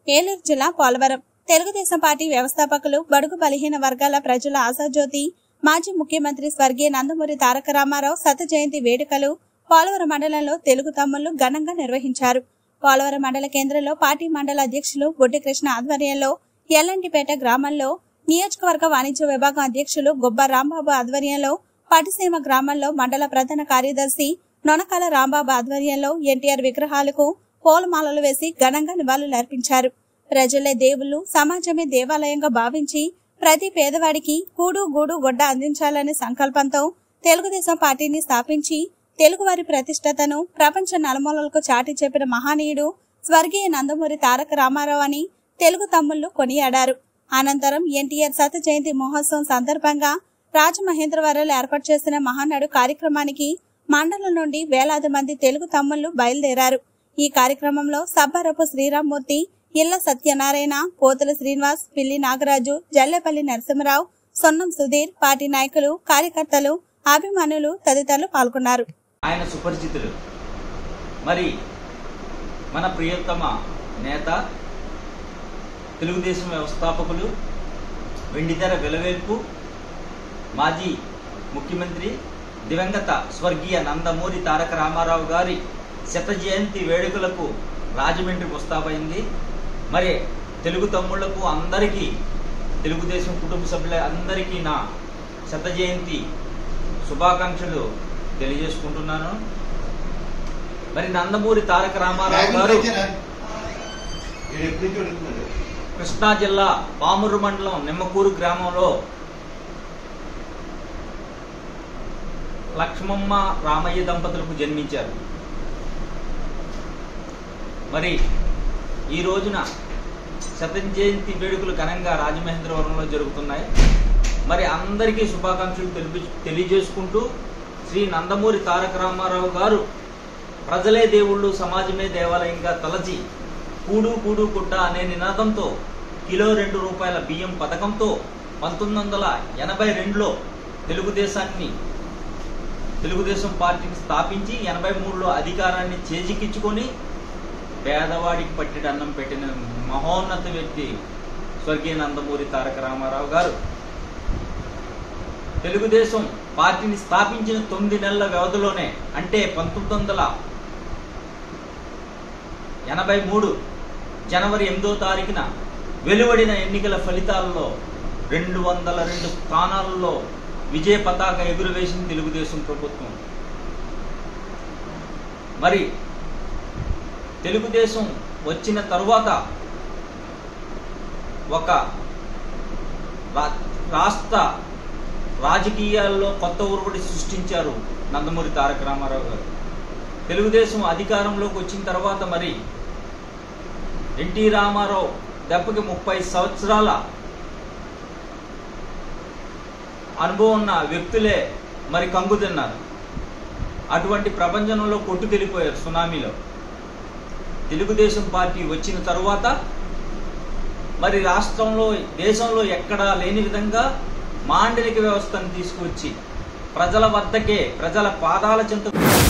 ఏలూరు జిల్లా పోలవరం తెలుగుదేశం పార్టీ వ్యవస్థాపకులు బడుగు బలహీన వర్గాల ప్రజల ఆశాజ్యోతి మాజీ ముఖ్యమంత్రి స్వర్గీయ నందమూరి తారక రామారావు శత జయంతి వేడుకలు పోలవరం మండలంలో తెలుగు తమ్ముళ్లు ఘనంగా నిర్వహించారు పోలవరం మండల కేంద్రంలో పార్టీ మండల అధ్యక్షులు బొడ్డి కృష్ణ ఆధ్వర్యంలో ఎల్లంటిపేట గ్రామంలో నియోజకవర్గ వాణిజ్య విభాగం అధ్యక్షులు గొబ్బ రాంబాబు ఆధ్వర్యంలో పటిసీమ గ్రామంలో మండల ప్రధాన కార్యదర్శి నొనకాల రాంబాబు ఆధ్వర్యంలో ఎన్టీఆర్ విగ్రహాలకు పూలమాలలు వేసి ఘనంగా నివాళులర్పించారు ప్రజలే దేవుళ్ళు సమాజమే దేవాలయంగా భావించి ప్రతి పేదవాడికి కూడు గూడు గొడ్డ అందించాలనే సంకల్పంతో తెలుగుదేశం పార్టీని స్థాపించి తెలుగువారి ప్రతిష్టతను ప్రపంచ నలుమూలలకు చాటి చెప్పిన మహనీయుడు స్వర్గీయ నందమూరి తారక రామారావు అని తెలుగు తమ్ముళ్లు కొనియాడారు అనంతరం ఎన్టీఆర్ శత జయంతి మహోత్సవం సందర్భంగా రాజమహేంద్రవరంలో ఏర్పాటు చేసిన మహానాడు కార్యక్రమానికి మండలం నుండి వేలాది మంది తెలుగు తమ్ముళ్లు బయలుదేరారు ఈ కార్యక్రమంలో సబ్బరపు శ్రీరామ్మూర్తి ఇళ్ల సత్యనారాయణ పోతుల శ్రీనివాస్ పిల్లి నాగరాజు జల్లేపల్లి నరసింహరావు సొన్నం సుధీర్ పార్టీ నాయకులు కార్యకర్తలు అభిమానులు తదితరులు పాల్గొన్నారు ఆయన సుపరిచితులు మరి మన ప్రియతమ నేత తెలుగుదేశం వ్యవస్థాపకులు వెండితెర వెలవేల్పు మాజీ ముఖ్యమంత్రి దివంగత స్వర్గీయ నందమూరి తారక రామారావు గారి శత జయంతి వేడుకలకు రాజమండ్రి ముస్తాబైంది మరి తెలుగు తమ్ముళ్లకు అందరికీ తెలుగుదేశం కుటుంబ సభ్యుల అందరికీ నా శత జయంతి శుభాకాంక్షలు తెలియజేసుకుంటున్నాను మరి నందమూరి తారక రామారావు గారు కృష్ణా జిల్లా పామూరు మండలం నిమ్మకూరు గ్రామంలో లక్ష్మమ్మ రామయ్య దంపతులకు జన్మించారు మరి ఈ రోజున శత జయంతి వేడుకలు ఘనంగా రాజమహేంద్రవరంలో జరుగుతున్నాయి మరి అందరికీ శుభాకాంక్షలు తెలిపి తెలియజేసుకుంటూ శ్రీ నందమూరి తారక రామారావు గారు ప్రజలే దేవుళ్ళు సమాజమే దేవాలయంగా తలచి కూడు కూడు కుట్ట అనే నినాదంతో కిలో రెండు రూపాయల బియ్యం పథకంతో పంతొమ్మిది వందల ఎనభై రెండులో తెలుగుదేశాన్ని తెలుగుదేశం పార్టీని స్థాపించి ఎనభై మూడులో అధికారాన్ని చేజిక్కించుకొని పేదవాడికి పట్టిన అన్నం పెట్టిన మహోన్నత వ్యక్తి స్వర్గీయ నందమూరి తారక రామారావు గారు తెలుగుదేశం పార్టీని స్థాపించిన తొమ్మిది నెలల వ్యవధిలోనే అంటే పంతొమ్మిది వందల ఎనభై మూడు జనవరి ఎనిమిదో తారీఖున వెలువడిన ఎన్నికల ఫలితాలలో రెండు వందల రెండు స్థానాలలో విజయ పతాక ఎగురవేసింది తెలుగుదేశం ప్రభుత్వం మరి తెలుగుదేశం వచ్చిన తరువాత ఒక రా- రాష్ట్ర రాజకీయాల్లో కొత్త ఉరుబడి సృష్టించారు నందమూరి తారక రామారావు గారు తెలుగుదేశం అధికారంలోకి వచ్చిన తర్వాత మరి ఎన్టీ రామారావు దెబ్బకి ముప్పై సంవత్సరాల అనుభవం ఉన్న వ్యక్తులే మరి కంగు తిన్నారు అటువంటి ప్రపంచంలో కొట్టుకెళ్ళిపోయారు సునామీలో తెలుగుదేశం పార్టీ వచ్చిన తరువాత మరి రాష్ట్రంలో దేశంలో ఎక్కడా లేని విధంగా మాండలిక వ్యవస్థను తీసుకొచ్చి ప్రజల వద్దకే ప్రజల పాదాల చెంత